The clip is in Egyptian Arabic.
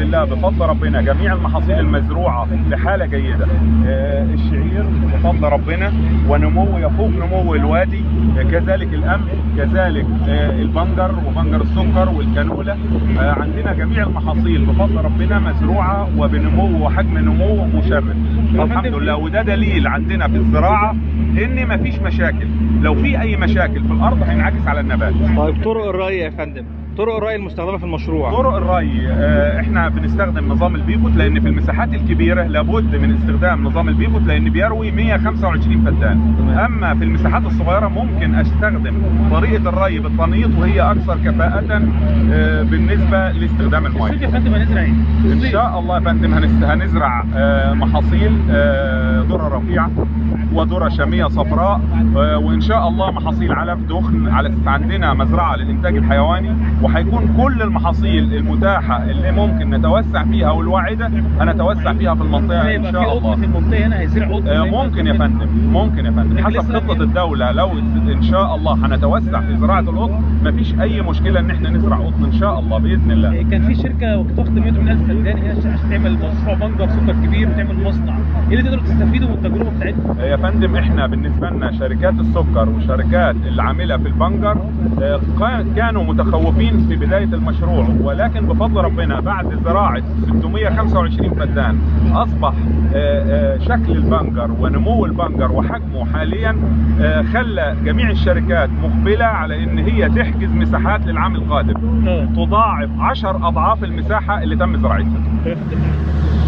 لله بفضل ربنا جميع المحاصيل المزروعه بحاله جيده آه، الشعير بفضل ربنا ونمو يفوق نمو الوادي آه، كذلك القمح كذلك آه، البنجر وبنجر السكر والكانولا آه، عندنا جميع المحاصيل بفضل ربنا مزروعه وبنمو وحجم نمو مشرف الحمد لله وده دليل عندنا في الزراعه ان مفيش مشاكل لو في اي مشاكل في الارض هينعكس على النبات طيب طرق الري يا فندم طرق الري المستخدمه في المشروع طرق الري آه، احنا بنستخدم نظام البيفوت لان في المساحات الكبيره لابد من استخدام نظام البيفوت لان بيروي 125 فدان تمام. اما في المساحات الصغيره ممكن استخدم طريقه الري بالتنقيط وهي اكثر كفاءه آه، بالنسبه لاستخدام الصيف الميه يا فندم هنزرع ايه؟ ان الصيف. شاء الله يا فندم هنست- هنزرع آه، محاصيل آه، ذره رفيعه وذره شاميه صفراء آه، وان شاء الله محاصيل علف دخن على اساس عندنا مزرعه للانتاج الحيواني وهيكون كل المحاصيل المتاحه اللي ممكن نتوسع فيها والواعده هنتوسع فيها في المنطقه هيبقى ان في شاء قطن الله في المنطقه هنا هيزرع قطن آه، زي ما ممكن يا قلت. فندم ممكن يا فندم لكن حسب لسه خطة في- الدولة لو ان شاء الله هنتوسع في زراعة القطن مفيش اي مشكلة ان احنا نزرع قطن ان شاء الله بإذن الله إيه، كان في شركه كانت واخده 180000 فدان هنا عشان عشان تعمل مشروع بنجر سكر كبير وتعمل مصنع ايه اللي تقدروا تستفيدوا من التجربه بتاعتكم؟ يا فندم احنا بالنسبه لنا شركات السكر وشركات العامله في البنجر آه، كان- كانوا متخوفين في بدايه المشروع ولكن بفضل ربنا بعد زراعه 625 فدان اصبح آه، آه، شكل البنجر ونمو البنجر وحجمه حاليا آه، خلى جميع الشركات مقبله على ان هي تحجز مساحات للعام القادم اه تضاعف 10 اضعاف المساحه اللي تم زراعتها طيب يا فندم